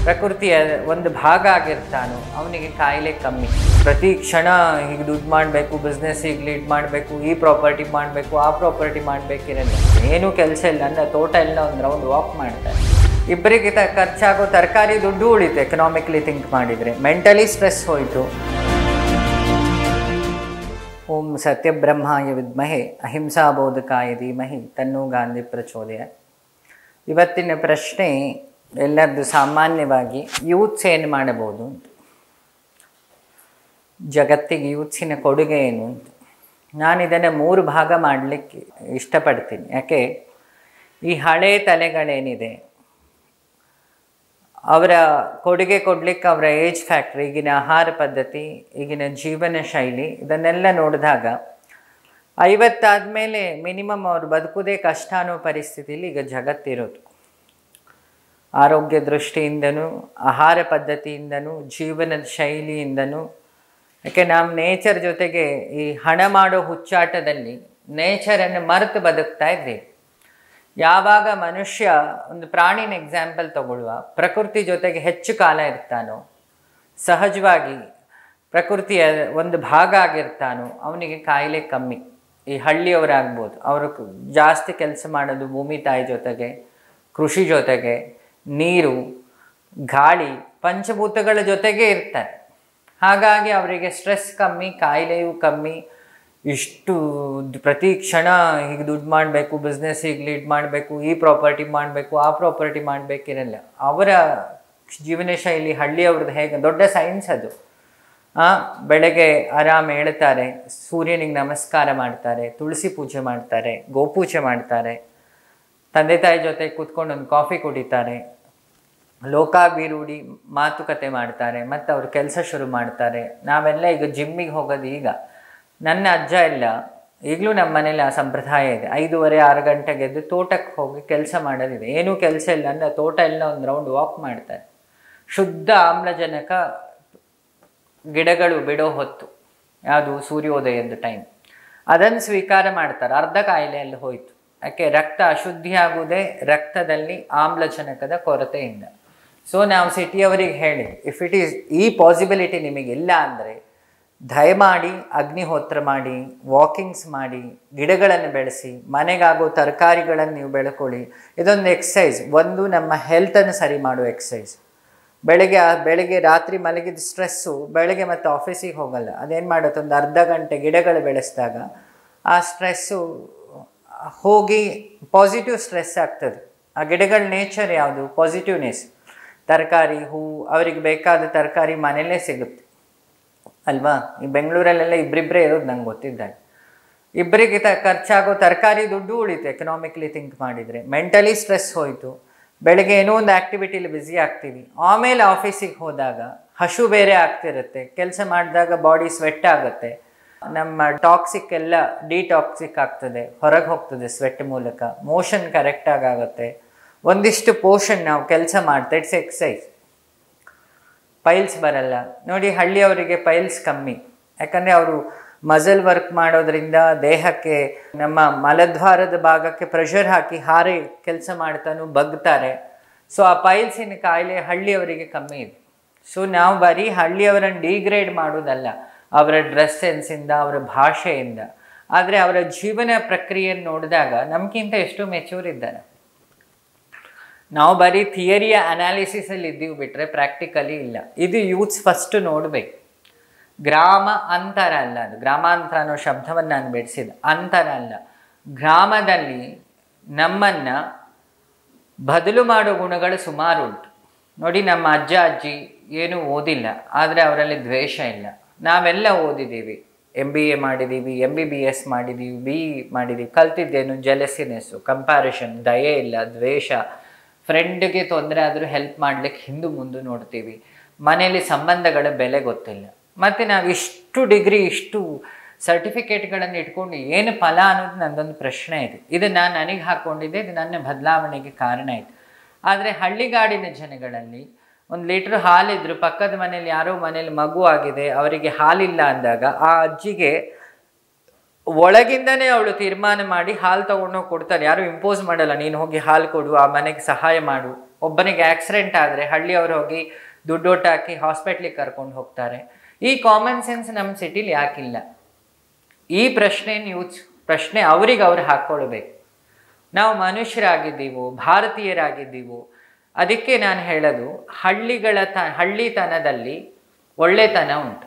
ಪ್ರಕೃತಿಯ ಒಂದು ಭಾಗ ಆಗಿರ್ತಾನೋ ಅವನಿಗೆ ಕಾಯಿಲೆ ಕಮ್ಮಿ ಪ್ರತಿ ಕ್ಷಣ ಹೀಗೆ ದುಡ್ಡು ಮಾಡಬೇಕು ಬಿಸ್ನೆಸ್ ಹೀಗೆ ಲೀಡ್ ಮಾಡಬೇಕು ಈ ಪ್ರಾಪರ್ಟಿ ಮಾಡಬೇಕು ಆ ಪ್ರಾಪರ್ಟಿ ಮಾಡಬೇಕಿರಲ್ಲ ಏನೂ ಕೆಲಸ ಇಲ್ಲ ಅಂದ್ರೆ ತೋಟ ಎಲ್ಲ ಒಂದು ರೌಂಡ್ ವಾಕ್ ಮಾಡ್ತಾರೆ ಇಬ್ಬರಿಗೆ ತ ಖರ್ಚಾಗೋ ತರಕಾರಿ ದುಡ್ಡು ಉಳಿತು ಎಕನಾಮಿಕ್ಲಿ ಥಿಂಕ್ ಮಾಡಿದರೆ ಮೆಂಟಲಿ ಸ್ಟ್ರೆಸ್ ಹೋಯಿತು ಓಂ ಸತ್ಯಬ್ರಹ್ಮಾಯ ವಿದ್ಮಹೆ ಅಹಿಂಸಾ ಬೋಧಕಾಯ ಧೀಮಹಿ ತನ್ನೂ ಗಾಂಧಿ ಪ್ರಚೋದಯ ಇವತ್ತಿನ ಪ್ರಶ್ನೆ ಎಲ್ಲರದ್ದು ಸಾಮಾನ್ಯವಾಗಿ ಯೂತ್ಸ್ ಏನು ಮಾಡಬಹುದು ಅಂತ ಜಗತ್ತಿಗೆ ಯೂತ್ಸಿನ ಕೊಡುಗೆ ಏನು ಅಂತ ನಾನು ಇದನ್ನು ಮೂರು ಭಾಗ ಮಾಡಲಿಕ್ಕೆ ಇಷ್ಟಪಡ್ತೀನಿ ಯಾಕೆ ಈ ಹಳೆ ತಲೆಗಳೇನಿದೆ ಅವರ ಕೊಡುಗೆ ಕೊಡ್ಲಿಕ್ಕೆ ಅವರ ಏಜ್ ಫ್ಯಾಕ್ಟ್ರಿ ಈಗಿನ ಆಹಾರ ಪದ್ಧತಿ ಈಗಿನ ಜೀವನ ಶೈಲಿ ಇದನ್ನೆಲ್ಲ ನೋಡಿದಾಗ ಐವತ್ತಾದಮೇಲೆ ಮಿನಿಮಮ್ ಅವ್ರು ಬದುಕುವುದೇ ಕಷ್ಟ ಅನ್ನೋ ಪರಿಸ್ಥಿತಿಲಿ ಈಗ ಜಗತ್ತಿರೋದು ಆರೋಗ್ಯ ದೃಷ್ಟಿಯಿಂದನೂ ಆಹಾರ ಪದ್ಧತಿಯಿಂದನೂ ಜೀವನದ ಶೈಲಿಯಿಂದನೂ ಯಾಕೆ ನಾವು ನೇಚರ್ ಜೊತೆಗೆ ಈ ಹಣ ಮಾಡೋ ಹುಚ್ಚಾಟದಲ್ಲಿ ನೇಚರನ್ನು ಮರೆತು ಬದುಕ್ತಾ ಇದ್ದೇವೆ ಯಾವಾಗ ಮನುಷ್ಯ ಒಂದು ಪ್ರಾಣಿನ ಎಕ್ಸಾಂಪಲ್ ತಗೊಳ್ಳುವ ಪ್ರಕೃತಿ ಜೊತೆಗೆ ಹೆಚ್ಚು ಕಾಲ ಇರ್ತಾನೋ ಸಹಜವಾಗಿ ಪ್ರಕೃತಿಯ ಒಂದು ಭಾಗ ಆಗಿರ್ತಾನೋ ಅವನಿಗೆ ಕಾಯಿಲೆ ಕಮ್ಮಿ ಈ ಹಳ್ಳಿಯವರಾಗ್ಬೋದು ಅವರು ಜಾಸ್ತಿ ಕೆಲಸ ಮಾಡೋದು ಭೂಮಿ ತಾಯಿ ಜೊತೆಗೆ ಕೃಷಿ ಜೊತೆಗೆ ನೀರು ಗಾಳಿ ಪಂಚಭೂತಗಳ ಜೊತೆಗೆ ಇರ್ತಾರೆ ಹಾಗಾಗಿ ಅವರಿಗೆ ಸ್ಟ್ರೆಸ್ ಕಮ್ಮಿ ಕಾಯಿಲೆಯೂ ಕಮ್ಮಿ ಇಷ್ಟು ದ್- ಪ್ರತಿ ಕ್ಷಣ ಹೀಗೆ ದುಡ್ಡು ಮಾಡಬೇಕು ಬಿಸ್ನೆಸ್ ಹೀಗೆ ಲೀಡ್ ಮಾಡಬೇಕು ಈ ಪ್ರಾಪರ್ಟಿ ಮಾಡಬೇಕು ಆ ಪ್ರಾಪರ್ಟಿ ಮಾಡಬೇಕಿರಲ್ಲ ಅವರ ಜೀವನ ಶೈಲಿ ಹಳ್ಳಿಯವ್ರದ್ದು ಹೇಗೆ ದೊಡ್ಡ ಸೈನ್ಸ್ ಅದು ಆ, ಬೆಳಗ್ಗೆ ಆರಾಮ್ ಹೇಳ್ತಾರೆ ಸೂರ್ಯನಿಗೆ ನಮಸ್ಕಾರ ಮಾಡ್ತಾರೆ ತುಳಸಿ ಪೂಜೆ ಮಾಡ್ತಾರೆ ಗೋಪೂಜೆ ಮಾಡ್ತಾರೆ ತಂದೆ ತಾಯಿ ಜೊತೆ ಕೂತ್ಕೊಂಡು ಒಂದು ಕಾಫಿ ಕುಡಿತಾರೆ ಲೋಕಾಭಿರೂಢಿ ಮಾತುಕತೆ ಮಾಡ್ತಾರೆ ಮತ್ತು ಅವ್ರು ಕೆಲಸ ಶುರು ಮಾಡ್ತಾರೆ ನಾವೆಲ್ಲ ಈಗ ಜಿಮ್ಮಿಗೆ ಹೋಗೋದು ಈಗ ನನ್ನ ಅಜ್ಜ ಎಲ್ಲ ಈಗಲೂ ನಮ್ಮ ಮನೇಲಿ ಆ ಸಂಪ್ರದಾಯ ಇದೆ ಐದೂವರೆ ಆರು ಗಂಟೆಗೆ ಎದ್ದು ತೋಟಕ್ಕೆ ಹೋಗಿ ಕೆಲಸ ಮಾಡೋದಿದೆ ಏನೂ ಕೆಲಸ ಇಲ್ಲ ಅಂದರೆ ತೋಟ ಎಲ್ಲ ಒಂದು ರೌಂಡ್ ವಾಕ್ ಮಾಡ್ತಾರೆ ಶುದ್ಧ ಆಮ್ಲಜನಕ ಗಿಡಗಳು ಬಿಡೋ ಹೊತ್ತು ಯಾವುದು ಸೂರ್ಯೋದಯದ ಟೈಮ್ ಅದನ್ನು ಸ್ವೀಕಾರ ಮಾಡ್ತಾರೆ ಅರ್ಧ ಕಾಯಿಲೆಯಲ್ಲಿ ಹೋಯಿತು ಯಾಕೆ ರಕ್ತ ಅಶುದ್ಧಿ ಆಗುವುದೇ ರಕ್ತದಲ್ಲಿ ಆಮ್ಲಜನಕದ ಕೊರತೆಯಿಂದ ಸೊ ನಾವು ಸಿಟಿಯವರಿಗೆ ಹೇಳಿ ಇಫ್ ಇಟ್ ಈಸ್ ಈ ಪಾಸಿಬಿಲಿಟಿ ನಿಮಗಿಲ್ಲ ಅಂದರೆ ದಯಮಾಡಿ ಅಗ್ನಿಹೋತ್ರ ಮಾಡಿ ವಾಕಿಂಗ್ಸ್ ಮಾಡಿ ಗಿಡಗಳನ್ನು ಬೆಳೆಸಿ ಮನೆಗಾಗೋ ತರಕಾರಿಗಳನ್ನು ನೀವು ಬೆಳ್ಕೊಳ್ಳಿ ಇದೊಂದು ಎಕ್ಸಸೈಸ್ ಒಂದು ನಮ್ಮ ಹೆಲ್ತನ್ನು ಸರಿ ಮಾಡುವ ಎಕ್ಸಸೈಸ್ ಬೆಳಗ್ಗೆ ಆ- ಬೆಳಗ್ಗೆ ರಾತ್ರಿ ಮಲಗಿದ ಸ್ಟ್ರೆಸ್ಸು ಬೆಳಗ್ಗೆ ಮತ್ತೆ ಆಫೀಸಿಗೆ ಹೋಗಲ್ಲ ಅದೇನು ಮಾಡುತ್ತೆ ಒಂದು ಅರ್ಧ ಗಂಟೆ ಗಿಡಗಳು ಬೆಳೆಸಿದಾಗ ಆ ಸ್ಟ್ರೆಸ್ಸು ಹೋಗಿ ಪಾಸಿಟಿವ್ ಸ್ಟ್ರೆಸ್ ಆಗ್ತದೆ ಆ ಗಿಡಗಳ ನೇಚರ್ ಯಾವುದು ಪಾಸಿಟಿವ್ನೆಸ್ ತರಕಾರಿ ಹೂ ಅವರಿಗೆ ಬೇಕಾದ ತರಕಾರಿ ಮನೆಯಲ್ಲೇ ಸಿಗುತ್ತೆ ಅಲ್ವಾ ಈ ಬೆಂಗಳೂರಲ್ಲೆಲ್ಲ ಇಬ್ಬರಿಬ್ಬರೇ ಇರೋದು ನಂಗೆ ಗೊತ್ತಿದ್ದಾರೆ ಇಬ್ಬರಿಗೆ ತ ಖರ್ಚಾಗೋ ತರಕಾರಿ ದುಡ್ಡು ಉಳಿತು ಎಕನಾಮಿಕ್ಲಿ ಥಿಂಕ್ ಮಾಡಿದರೆ ಮೆಂಟಲಿ ಸ್ಟ್ರೆಸ್ ಹೋಯಿತು ಬೆಳಗ್ಗೆ ಏನೋ ಒಂದು ಆ್ಯಕ್ಟಿವಿಟಿಲಿ ಬ್ಯುಸಿ ಆಗ್ತೀವಿ ಆಮೇಲೆ ಆಫೀಸಿಗೆ ಹೋದಾಗ ಹಶು ಬೇರೆ ಆಗ್ತಿರುತ್ತೆ ಕೆಲಸ ಮಾಡಿದಾಗ ಬಾಡಿ ಸ್ವೆಟ್ ಆಗುತ್ತೆ ನಮ್ಮ ಟಾಕ್ಸಿಕ್ ಎಲ್ಲ ಡಿಟಾಕ್ಸಿಕ್ ಆಗ್ತದೆ ಹೊರಗೆ ಹೋಗ್ತದೆ ಸ್ವೆಟ್ ಮೂಲಕ ಮೋಷನ್ ಕರೆಕ್ಟಾಗಿ ಆಗುತ್ತೆ ಒಂದಿಷ್ಟು ಪೋಷನ್ ನಾವು ಕೆಲಸ ಮಾಡ್ತಾ ಇಟ್ಸ್ ಎಕ್ಸೈಸ್ ಪೈಲ್ಸ್ ಬರಲ್ಲ ನೋಡಿ ಹಳ್ಳಿಯವರಿಗೆ ಪೈಲ್ಸ್ ಕಮ್ಮಿ ಯಾಕಂದರೆ ಅವರು ಮಜಲ್ ವರ್ಕ್ ಮಾಡೋದ್ರಿಂದ ದೇಹಕ್ಕೆ ನಮ್ಮ ಮಲದ್ವಾರದ ಭಾಗಕ್ಕೆ ಪ್ರೆಷರ್ ಹಾಕಿ ಹಾರಿ ಕೆಲಸ ಮಾಡ್ತಾನು ಬಗ್ತಾರೆ ಸೊ ಆ ಪೈಲ್ಸಿನ ಕಾಯಿಲೆ ಹಳ್ಳಿಯವರಿಗೆ ಕಮ್ಮಿ ಇದೆ ಸೊ ನಾವು ಬರೀ ಹಳ್ಳಿಯವರನ್ನು ಡಿಗ್ರೇಡ್ ಮಾಡೋದಲ್ಲ ಅವರ ಡ್ರೆಸ್ ಸೆನ್ಸಿಂದ ಅವರ ಭಾಷೆಯಿಂದ ಆದರೆ ಅವರ ಜೀವನ ಪ್ರಕ್ರಿಯೆಯನ್ನು ನೋಡಿದಾಗ ನಮಗಿಂತ ಎಷ್ಟು ಮೆಚೂರ್ ಇದ್ದಾರೆ ನಾವು ಬರೀ ಥಿಯರಿಯ ಅನಾಲಿಸಿಸಲ್ಲಿ ಇದ್ದೀವಿ ಬಿಟ್ಟರೆ ಪ್ರಾಕ್ಟಿಕಲಿ ಇಲ್ಲ ಇದು ಯೂತ್ಸ್ ಫಸ್ಟ್ ನೋಡಬೇಕು ಗ್ರಾಮ ಅಂತರ ಅಲ್ಲ ಅದು ಗ್ರಾಮಾಂತರ ಅನ್ನೋ ಶಬ್ದವನ್ನು ನಾನು ಬಿಡಿಸಿದ ಅಂತರ ಅಲ್ಲ ಗ್ರಾಮದಲ್ಲಿ ನಮ್ಮನ್ನು ಬದಲು ಮಾಡೋ ಗುಣಗಳು ಸುಮಾರು ಉಂಟು ನೋಡಿ ನಮ್ಮ ಅಜ್ಜ ಅಜ್ಜಿ ಏನೂ ಓದಿಲ್ಲ ಆದರೆ ಅವರಲ್ಲಿ ದ್ವೇಷ ಇಲ್ಲ ನಾವೆಲ್ಲ ಓದಿದ್ದೀವಿ ಎಮ್ ಬಿ ಎ ಮಾಡಿದ್ದೀವಿ ಎಮ್ ಬಿ ಬಿ ಎಸ್ ಮಾಡಿದ್ದೀವಿ ಬಿ ಇ ಮಾಡಿದ್ದೀವಿ ಕಲ್ತಿದ್ದೇನು ಜೆಲಸಿನೆಸ್ಸು ಕಂಪ್ಯಾರಿಷನ್ ದಯೆ ಇಲ್ಲ ದ್ವೇಷ ಫ್ರೆಂಡ್ಗೆ ತೊಂದರೆ ಆದರೂ ಹೆಲ್ಪ್ ಮಾಡ್ಲಿಕ್ಕೆ ಹಿಂದು ಮುಂದೆ ನೋಡ್ತೀವಿ ಮನೆಯಲ್ಲಿ ಸಂಬಂಧಗಳ ಬೆಲೆ ಗೊತ್ತಿಲ್ಲ ಮತ್ತು ನಾವು ಇಷ್ಟು ಡಿಗ್ರಿ ಇಷ್ಟು ಸರ್ಟಿಫಿಕೇಟ್ಗಳನ್ನು ಇಟ್ಕೊಂಡು ಏನು ಫಲ ಅನ್ನೋದು ನನ್ನದೊಂದು ಪ್ರಶ್ನೆ ಇದೆ ಇದು ನಾನು ನನಗೆ ಹಾಕ್ಕೊಂಡಿದ್ದೆ ಇದು ನನ್ನ ಬದಲಾವಣೆಗೆ ಕಾರಣ ಆಯಿತು ಆದರೆ ಹಳ್ಳಿಗಾಡಿನ ಜನಗಳಲ್ಲಿ ಒಂದು ಲೀಟ್ರ್ ಹಾಲಿದ್ರು ಪಕ್ಕದ ಮನೇಲಿ ಯಾರೋ ಮನೇಲಿ ಮಗು ಆಗಿದೆ ಅವರಿಗೆ ಹಾಲಿಲ್ಲ ಅಂದಾಗ ಆ ಅಜ್ಜಿಗೆ ಒಳಗಿಂದನೇ ಅವಳು ತೀರ್ಮಾನ ಮಾಡಿ ಹಾಲು ತಗೊಂಡೋಗಿ ಕೊಡ್ತಾರೆ ಯಾರು ಇಂಪೋಸ್ ಮಾಡಲ್ಲ ನೀನು ಹೋಗಿ ಹಾಲು ಕೊಡು ಆ ಮನೆಗೆ ಸಹಾಯ ಮಾಡು ಒಬ್ಬನಿಗೆ ಆಕ್ಸಿಡೆಂಟ್ ಆದರೆ ಹಳ್ಳಿಯವರು ಹೋಗಿ ದುಡ್ಡೋಟ ಹಾಕಿ ಹಾಸ್ಪಿಟ್ಲಿಗೆ ಕರ್ಕೊಂಡು ಹೋಗ್ತಾರೆ ಈ ಕಾಮನ್ ಸೆನ್ಸ್ ನಮ್ಮ ಸಿಟಿಲಿ ಯಾಕಿಲ್ಲ ಈ ಪ್ರಶ್ನೆ ಯೂಸ್ ಪ್ರಶ್ನೆ ಅವ್ರಿಗೆ ಅವ್ರು ಹಾಕ್ಕೊಳ್ಬೇಕು ನಾವು ಮನುಷ್ಯರಾಗಿದ್ದೀವೋ ಭಾರತೀಯರಾಗಿದ್ದೀವೋ ಅದಕ್ಕೆ ನಾನು ಹೇಳೋದು ಹಳ್ಳಿಗಳ ತ ಹಳ್ಳಿತನದಲ್ಲಿ ಒಳ್ಳೆತನ ಉಂಟು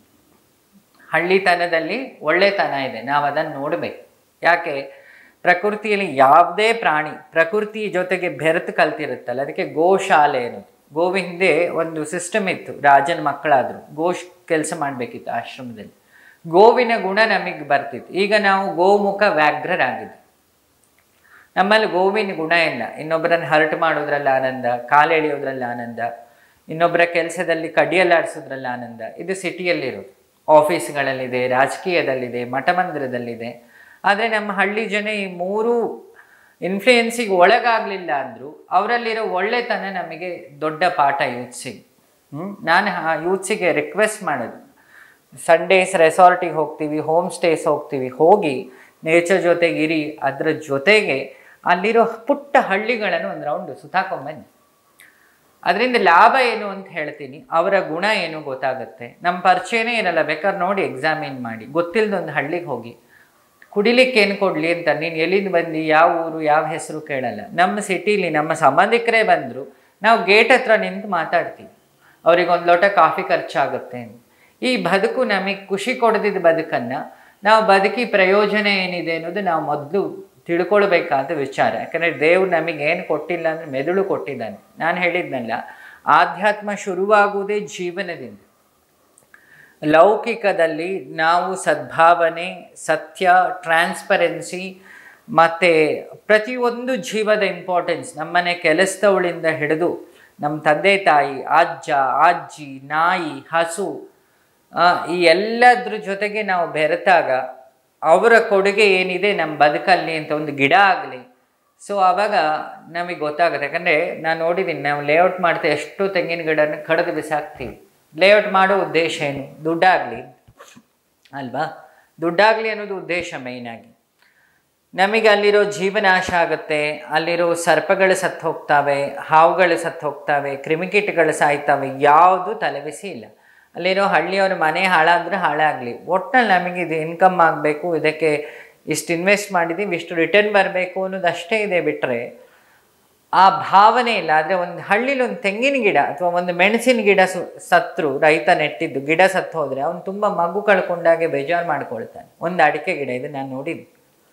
ಹಳ್ಳಿತನದಲ್ಲಿ ಒಳ್ಳೆತನ ಇದೆ ನಾವು ಅದನ್ನು ನೋಡಬೇಕು ಯಾಕೆ ಪ್ರಕೃತಿಯಲ್ಲಿ ಯಾವುದೇ ಪ್ರಾಣಿ ಪ್ರಕೃತಿ ಜೊತೆಗೆ ಬೆರೆತು ಕಲ್ತಿರುತ್ತಲ್ಲ ಅದಕ್ಕೆ ಗೋಶಾಲೆ ಅನ್ನೋದು ಗೋವಿ ಹಿಂದೆ ಒಂದು ಸಿಸ್ಟಮ್ ಇತ್ತು ರಾಜನ ಮಕ್ಕಳಾದ್ರು ಗೋಶ್ ಕೆಲಸ ಮಾಡಬೇಕಿತ್ತು ಆಶ್ರಮದಲ್ಲಿ ಗೋವಿನ ಗುಣ ನಮಗೆ ಬರ್ತಿತ್ತು ಈಗ ನಾವು ಗೋಮುಖ ವ್ಯಾಘ್ರರಾಗಿದ್ವಿ ನಮ್ಮಲ್ಲಿ ಗೋವಿನ ಗುಣ ಇಲ್ಲ ಇನ್ನೊಬ್ಬರನ್ನು ಹರ್ಟ್ ಮಾಡೋದ್ರಲ್ಲಿ ಆನಂದ ಕಾಲೆಳೆಯೋದ್ರಲ್ಲಿ ಆನಂದ ಇನ್ನೊಬ್ಬರ ಕೆಲಸದಲ್ಲಿ ಕಡಿಯಲಾಡಿಸೋದ್ರಲ್ಲಿ ಆನಂದ ಇದು ಸಿಟಿಯಲ್ಲಿರೋದು ಆಫೀಸ್ಗಳಲ್ಲಿದೆ ರಾಜಕೀಯದಲ್ಲಿದೆ ಮಠಮಂದಿರದಲ್ಲಿದೆ ಆದರೆ ನಮ್ಮ ಹಳ್ಳಿ ಜನ ಈ ಮೂರು ಇನ್ಫ್ಲೂಯೆನ್ಸಿಗೆ ಒಳಗಾಗಲಿಲ್ಲ ಅಂದರೂ ಅವರಲ್ಲಿರೋ ಒಳ್ಳೆತನ ನಮಗೆ ದೊಡ್ಡ ಪಾಠ ಯೂತ್ಸಿಗೆ ಹ್ಞೂ ನಾನು ಯೂತ್ಸಿಗೆ ರಿಕ್ವೆಸ್ಟ್ ಮಾಡೋದು ಸಂಡೇಸ್ ರೆಸಾರ್ಟಿಗೆ ಹೋಗ್ತೀವಿ ಹೋಮ್ ಸ್ಟೇಸ್ ಹೋಗ್ತೀವಿ ಹೋಗಿ ನೇಚರ್ ಜೊತೆಗೆ ಇರಿ ಅದರ ಜೊತೆಗೆ ಅಲ್ಲಿರೋ ಪುಟ್ಟ ಹಳ್ಳಿಗಳನ್ನು ಒಂದು ರೌಂಡ್ ಸುತ್ತಾಕೊಂಬನ್ನಿ ಅದರಿಂದ ಲಾಭ ಏನು ಅಂತ ಹೇಳ್ತೀನಿ ಅವರ ಗುಣ ಏನು ಗೊತ್ತಾಗುತ್ತೆ ನಮ್ಮ ಪರಿಚಯನೇ ಇರಲ್ಲ ಬೇಕಾದ್ರೆ ನೋಡಿ ಎಕ್ಸಾಮಿನ್ ಮಾಡಿ ಗೊತ್ತಿಲ್ಲದ ಒಂದು ಹಳ್ಳಿಗೆ ಹೋಗಿ ಕುಡಿಲಿಕ್ಕೆ ಏನು ಕೊಡಲಿ ಅಂತ ನೀನು ಎಲ್ಲಿಂದ ಬಂದು ಯಾವ ಊರು ಯಾವ ಹೆಸರು ಕೇಳಲ್ಲ ನಮ್ಮ ಸಿಟೀಲಿ ನಮ್ಮ ಸಂಬಂಧಿಕರೇ ಬಂದರು ನಾವು ಗೇಟ್ ಹತ್ರ ನಿಂತು ಮಾತಾಡ್ತೀವಿ ಅವ್ರಿಗೆ ಒಂದು ಲೋಟ ಕಾಫಿ ಖರ್ಚಾಗುತ್ತೆ ಅಂತ ಈ ಬದುಕು ನಮಗೆ ಖುಷಿ ಕೊಡದಿದ್ದ ಬದುಕನ್ನು ನಾವು ಬದುಕಿ ಪ್ರಯೋಜನ ಏನಿದೆ ಅನ್ನೋದು ನಾವು ಮೊದಲು ತಿಳ್ಕೊಳ್ಬೇಕಾದ ವಿಚಾರ ಯಾಕಂದರೆ ದೇವ್ರು ನಮಗೆ ಏನು ಕೊಟ್ಟಿಲ್ಲ ಅಂದರೆ ಮೆದುಳು ಕೊಟ್ಟಿದ್ದಾನೆ ನಾನು ಹೇಳಿದ್ನಲ್ಲ ಆಧ್ಯಾತ್ಮ ಶುರುವಾಗುವುದೇ ಜೀವನದಿಂದ ಲೌಕಿಕದಲ್ಲಿ ನಾವು ಸದ್ಭಾವನೆ ಸತ್ಯ ಟ್ರಾನ್ಸ್ಪರೆನ್ಸಿ ಮತ್ತು ಪ್ರತಿಯೊಂದು ಜೀವದ ಇಂಪಾರ್ಟೆನ್ಸ್ ನಮ್ಮನೆ ಕೆಲಸದವಳಿಂದ ಹಿಡಿದು ನಮ್ಮ ತಂದೆ ತಾಯಿ ಅಜ್ಜ ಅಜ್ಜಿ ನಾಯಿ ಹಸು ಆ, ಈ ಎಲ್ಲದ್ರ ಜೊತೆಗೆ ನಾವು ಬೆರೆತಾಗ ಅವರ ಕೊಡುಗೆ ಏನಿದೆ ನಮ್ಮ ಬದುಕಲ್ಲಿ ಅಂತ ಒಂದು ಗಿಡ ಆಗಲಿ ಸೊ ಆವಾಗ ನಮಗೆ ಗೊತ್ತಾಗುತ್ತೆ ಯಾಕಂದರೆ ನಾನು ನೋಡಿದ್ದೀನಿ ನಾವು ಲೇಔಟ್ ಮಾಡ್ತಾ ಎಷ್ಟು ತೆಂಗಿನ ಗಿಡನ ಕಡಿದು ಬಿಸಾಕ್ತೀವಿ ಲೇಔಟ್ ಮಾಡೋ ಉದ್ದೇಶ ಏನು ದುಡ್ಡಾಗಲಿ ಅಲ್ವಾ ದುಡ್ಡಾಗಲಿ ಅನ್ನೋದು ಉದ್ದೇಶ ಮೇಯ್ನಾಗಿ ನಮಗೆ ಅಲ್ಲಿರೋ ಜೀವನಾಶ ಆಗುತ್ತೆ ಅಲ್ಲಿರೋ ಸರ್ಪಗಳು ಸತ್ತು ಹೋಗ್ತವೆ ಹಾವುಗಳು ಸತ್ತು ಹೋಗ್ತವೆ ಕ್ರಿಮಿಕೀಟಗಳು ಸಾಯ್ತವೆ ಯಾವುದು ತಲೆಬಿಸಿ ಇಲ್ಲ ಅಲ್ಲಿರೋ ಹಳ್ಳಿಯವ್ರ ಮನೆ ಹಾಳಾದ್ರೆ ಹಾಳಾಗಲಿ ಒಟ್ಟಿನಲ್ಲಿ ನಮಗೆ ಇದು ಇನ್ಕಮ್ ಆಗಬೇಕು ಇದಕ್ಕೆ ಇಷ್ಟು ಇನ್ವೆಸ್ಟ್ ಮಾಡಿದ್ದೀವಿ ಇಷ್ಟು ರಿಟರ್ನ್ ಬರಬೇಕು ಅನ್ನೋದು ಅಷ್ಟೇ ಇದೆ ಬಿಟ್ಟರೆ ಆ ಭಾವನೆ ಇಲ್ಲ ಆದರೆ ಒಂದು ಹಳ್ಳಿಲಿ ಒಂದು ತೆಂಗಿನ ಗಿಡ ಅಥವಾ ಒಂದು ಮೆಣಸಿನ ಗಿಡ ಸು ಸತ್ರು ರೈತ ನೆಟ್ಟಿದ್ದು ಗಿಡ ಸತ್ತು ಹೋದರೆ ಅವನು ತುಂಬ ಮಗು ಕಳ್ಕೊಂಡಾಗೆ ಬೇಜಾರು ಮಾಡ್ಕೊಳ್ತಾನೆ ಒಂದು ಅಡಿಕೆ ಗಿಡ ಇದು ನಾನು ನೋಡಿದ್ದು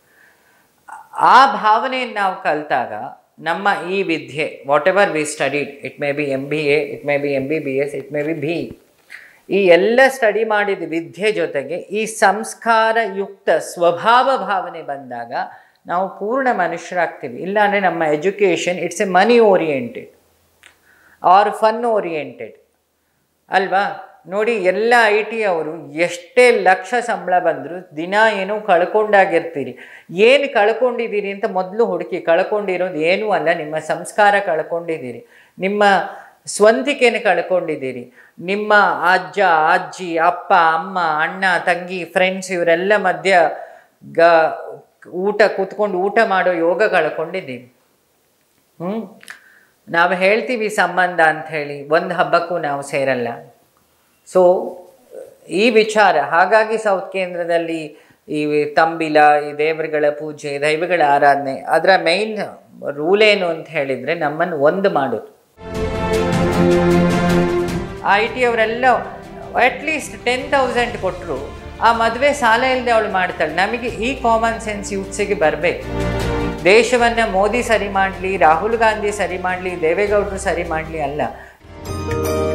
ಆ ಭಾವನೆಯನ್ನು ನಾವು ಕಲಿತಾಗ ನಮ್ಮ ಈ ವಿದ್ಯೆ whatever we studied it may be M B A it may be M B B S it may be B E ಎಲ್ಲ ಸ್ಟಡಿ ಮಾಡಿದ ವಿದ್ಯೆ ಜೊತೆಗೆ ಈ ಸಂಸ್ಕಾರಯುಕ್ತ ಸ್ವಭಾವ ಭಾವನೆ ಬಂದಾಗ ನಾವು ಪೂರ್ಣ ಮನುಷ್ಯರಾಗ್ತೀವಿ ಇಲ್ಲಾಂದರೆ ನಮ್ಮ education it's a money oriented or fun oriented ಅಲ್ವಾ ನೋಡಿ ಎಲ್ಲ ಐ ಟಿ ಅವರು ಎಷ್ಟೇ ಲಕ್ಷ ಸಂಬಳ ಬಂದರೂ ದಿನ ಏನೋ ಕಳ್ಕೊಂಡಾಗಿರ್ತೀರಿ ಏನು ಕಳ್ಕೊಂಡಿದ್ದೀರಿ ಅಂತ ಮೊದಲು ಹುಡುಕಿ ಕಳ್ಕೊಂಡಿರೋದು ಏನೂ ಅಲ್ಲ ನಿಮ್ಮ ಸಂಸ್ಕಾರ ಕಳ್ಕೊಂಡಿದ್ದೀರಿ ನಿಮ್ಮ ಸ್ವಂತಿಕೆನ ಕಳ್ಕೊಂಡಿದ್ದೀರಿ ನಿಮ್ಮ ಅಜ್ಜ ಅಜ್ಜಿ ಅಪ್ಪ ಅಮ್ಮ ಅಣ್ಣ ತಂಗಿ ಫ್ರೆಂಡ್ಸ್ ಇವರೆಲ್ಲ ಮಧ್ಯ ಗ ಊಟ ಕೂತ್ಕೊಂಡು ಊಟ ಮಾಡೋ ಯೋಗ ಕಳ್ಕೊಂಡಿದ್ದೀವಿ ಹ್ಞೂ ನಾವು ಹೇಳ್ತೀವಿ ಸಂಬಂಧ ಅಂಥೇಳಿ ಒಂದು ಹಬ್ಬಕ್ಕೂ ನಾವು ಸೇರಲ್ಲ ಸೊ ಈ ವಿಚಾರ ಹಾಗಾಗಿ ಸೌತ್ ಕೇಂದ್ರದಲ್ಲಿ ಈ ತಂಬಿಲ ಈ ದೇವರುಗಳ ಪೂಜೆ ದೈವಗಳ ಆರಾಧನೆ ಅದರ ಮೈನ್ ರೂಲ್ ಏನು ಅಂತ ಹೇಳಿದರೆ ನಮ್ಮನ್ನು ಒಂದು ಮಾಡೋದು ಐ ಟಿ ಅವರೆಲ್ಲ ಅಟ್ಲೀಸ್ಟ್ ಟೆನ್ ತೌಸಂಡ್ ಕೊಟ್ಟರು ಆ ಮದುವೆ ಸಾಲ ಇಲ್ಲದೆ ಅವಳು ಮಾಡ್ತಾಳೆ ನಮಗೆ ಈ ಕಾಮನ್ ಸೆನ್ಸ್ ಯೂತ್ಸಿಗೆ ಬರಬೇಕು ದೇಶವನ್ನು ಮೋದಿ ಸರಿ ಮಾಡಲಿ ರಾಹುಲ್ ಗಾಂಧಿ ಸರಿ ಮಾಡಲಿ ದೇವೇಗೌಡರು ಸರಿ ಮಾಡಲಿ ಅಲ್ಲ